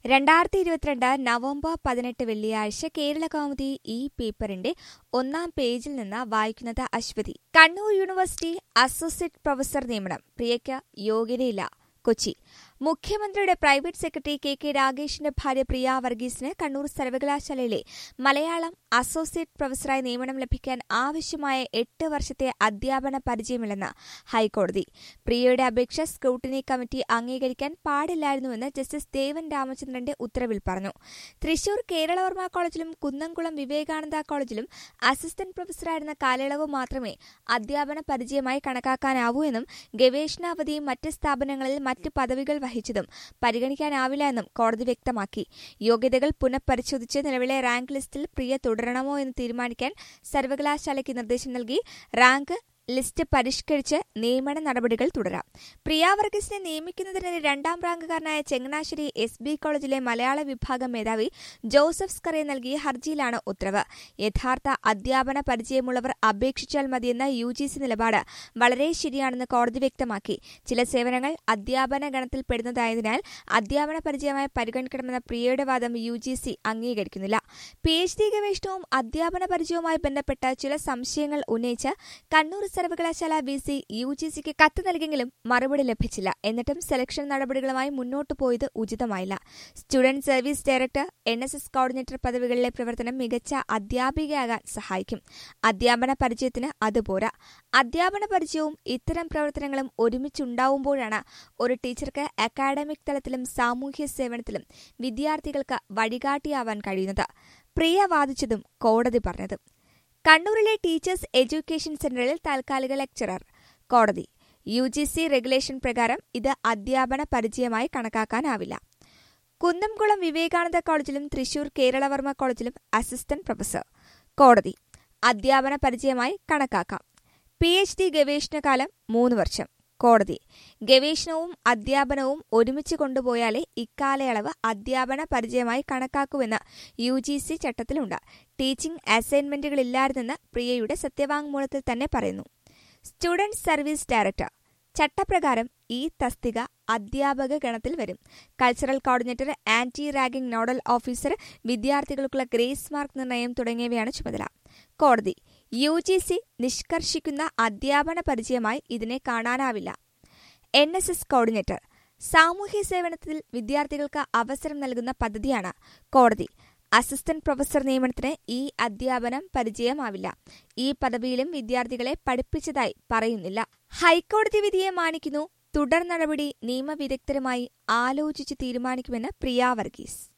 രണ്ടായിരത്തി ഇരുപത്തിരണ്ട് നവംബർ പതിനെട്ട് വെള്ളിയാഴ്ച കേരള കൗമുദി ഈ പേപ്പറിന്റെ ഒന്നാം പേജിൽ നിന്ന് വായിക്കുന്നത് Aswathi Kannur university associate professor നിയമനം പ്രിയയ്ക്ക് യോഗ്യതയില്ല കൊച്ചി മുഖ്യമന്ത്രിയുടെ പ്രൈവറ്റ് സെക്രട്ടറി കെ കെ രാഗേഷിന്റെ ഭാര്യ പ്രിയ വർഗീസിന് കണ്ണൂർ സർവകലാശാലയിലെ മലയാളം അസോസിയേറ്റ് പ്രൊഫസറായി നിയമനം ലഭിക്കാൻ ആവശ്യമായ എട്ട് വർഷത്തെ അധ്യാപന പരിചയമില്ലെന്ന് ഹൈക്കോടതി പ്രിയയുടെ അപേക്ഷ സ്ക്രൂട്ടിനി കമ്മിറ്റി അംഗീകരിക്കാൻ പാടില്ലായിരുന്നുവെന്ന് ജസ്റ്റിസ് ദേവൻ രാമചന്ദ്രന്റെ ഉത്തരവിൽ പറഞ്ഞു തൃശൂർ കേരളവർമ്മ കോളേജിലും കുന്നംകുളം വിവേകാനന്ദ കോളേജിലും അസിസ്റ്റന്റ് പ്രൊഫസറായിരുന്ന കാലയളവ് മാത്രമേ അധ്യാപന പരിചയമായി കണക്കാക്കാനാവൂ എന്നും ഗവേഷണാവധിയും മറ്റ് സ്ഥാപനങ്ങളിൽ മറ്റ് പദവികൾ വഹിച്ചതും പരിഗണിക്കാനാവില്ല എന്നും കോടതി വ്യക്തമാക്കി യോഗ്യതകൾ പുനഃപരിശോധിച്ച് നിലവിലെ റാങ്ക് ലിസ്റ്റിൽ പ്രിയ തുടരണമോ എന്ന് തീരുമാനിക്കാൻ സർവകലാശാലയ്ക്ക് നിർദ്ദേശം നൽകി റാങ്ക് ലിസ്റ്റ് പരിഷ്കരിച്ച് നിയമന നടപടികൾ തുടരാം പ്രിയ വർഗീസിനെ നിയമിക്കുന്നതിന് രണ്ടാം റാങ്കുകാരനായ ചെങ്ങനാശ്ശേരി എസ് ബി കോളേജിലെ മലയാള വിഭാഗം മേധാവി ജോസഫ് സ്കറെ നൽകിയ ഹർജിയിലാണ് ഉത്തരവ് യഥാർത്ഥ അധ്യാപന പരിചയമുള്ളവർ അപേക്ഷിച്ചാൽ മതിയെന്ന യു ജി സി നിലപാട് വളരെ ശരിയാണെന്ന് കോടതി വ്യക്തമാക്കി ചില സേവനങ്ങൾ അധ്യാപന ഗണത്തിൽ പെടുന്നതായതിനാൽ അധ്യാപന പരിചയമായി പരിഗണിക്കണമെന്ന പ്രിയയുടെ വാദം യു ജി സി അംഗീകരിക്കുന്നില്ല പി എച്ച് ഡി ഗവേഷണവും അധ്യാപന പരിചയവുമായി ബന്ധപ്പെട്ട് ചില സംശയങ്ങൾ ഉന്നയിച്ച് കണ്ണൂർ സർവകലാശാല വി സി യു ജി സിക്ക് കത്ത് നൽകിയെങ്കിലും മറുപടി ലഭിച്ചില്ല എന്നിട്ടും സെലക്ഷൻ നടപടികളുമായി മുന്നോട്ടു പോയത് ഉചിതമായില്ല student service director N S S coordinator പദവികളിലെ പ്രവർത്തനം മികച്ച അധ്യാപികയാകാൻ സഹായിക്കും അധ്യാപന പരിചയത്തിന് അതുപോരാ അധ്യാപന പരിചയവും ഇത്തരം പ്രവർത്തനങ്ങളും ഒരുമിച്ചുണ്ടാവുമ്പോഴാണ് ഒരു ടീച്ചർക്ക് അക്കാഡമിക് തലത്തിലും സാമൂഹ്യ സേവനത്തിലും വിദ്യാർത്ഥികൾക്ക് വഴികാട്ടിയാവാൻ കഴിയുന്നത് പ്രിയ വാദിച്ചതും കോടതി പറഞ്ഞതും കണ്ണൂരിലെ ടീച്ചേഴ്സ് എഡ്യൂക്കേഷൻ സെന്ററിൽ താൽക്കാലിക ലെക്ചറർ കോടതി യു ജി സി റെഗുലേഷൻ പ്രകാരം ഇത് അധ്യാപന പരിചയമായി കണക്കാക്കാനാവില്ല കുന്നംകുളം വിവേകാനന്ദ കോളേജിലും തൃശൂർ കേരളവർമ്മ കോളേജിലും അസിസ്റ്റന്റ് പ്രൊഫസർ കോടതി അധ്യാപന പരിചയമായി കണക്കാക്കാം പി എച്ച് ഡി ഗവേഷണകാലം മൂന്ന് വർഷം കോടതി ഗവേഷണവും അധ്യാപനവും ഒരുമിച്ച് കൊണ്ടുപോയാലേ ഇക്കാലയളവ് അധ്യാപന പരിചയമായി കണക്കാക്കുമെന്ന് യു ജി സി ചട്ടത്തിലുണ്ട് ടീച്ചിംഗ് അസൈൻമെന്റുകളില്ലായിരുന്നെന്ന് പ്രിയയുടെ സത്യവാങ്മൂലത്തിൽ തന്നെ പറയുന്നു സ്റ്റുഡന്റ് സർവീസ് ഡയറക്ടർ ചട്ടപ്രകാരം ഈ തസ്തിക അധ്യാപക ഗണത്തിൽ വരും cultural coordinator anti ragging nodal officer വിദ്യാർത്ഥികൾക്കുള്ള ഗ്രേസ് മാർക്ക് നിർണയം തുടങ്ങിയവയാണ് ചുമതല കോടതി യു ജി സി നിഷ്കർഷിക്കുന്ന അധ്യാപന പരിചയമായി ഇതിനെ കാണാനാവില്ല എൻ എസ് എസ് കോർഡിനേറ്റർ സാമൂഹ്യ സേവനത്തിൽ വിദ്യാർത്ഥികൾക്ക് അവസരം നൽകുന്ന പദ്ധതിയാണ് കോടതി അസിസ്റ്റന്റ് പ്രൊഫസർ നിയമനത്തിന് ഈ അധ്യാപനം പരിചയമാവില്ല ഈ പദവിയിലും വിദ്യാർത്ഥികളെ പഠിപ്പിച്ചതായി പറയുന്നില്ല ഹൈക്കോടതി വിധിയെ മാനിക്കുന്നു തുടർ നടപടി നിയമവിദഗ്ധരുമായി ആലോചിച്ച് തീരുമാനിക്കുമെന്ന് പ്രിയ വർഗീസ്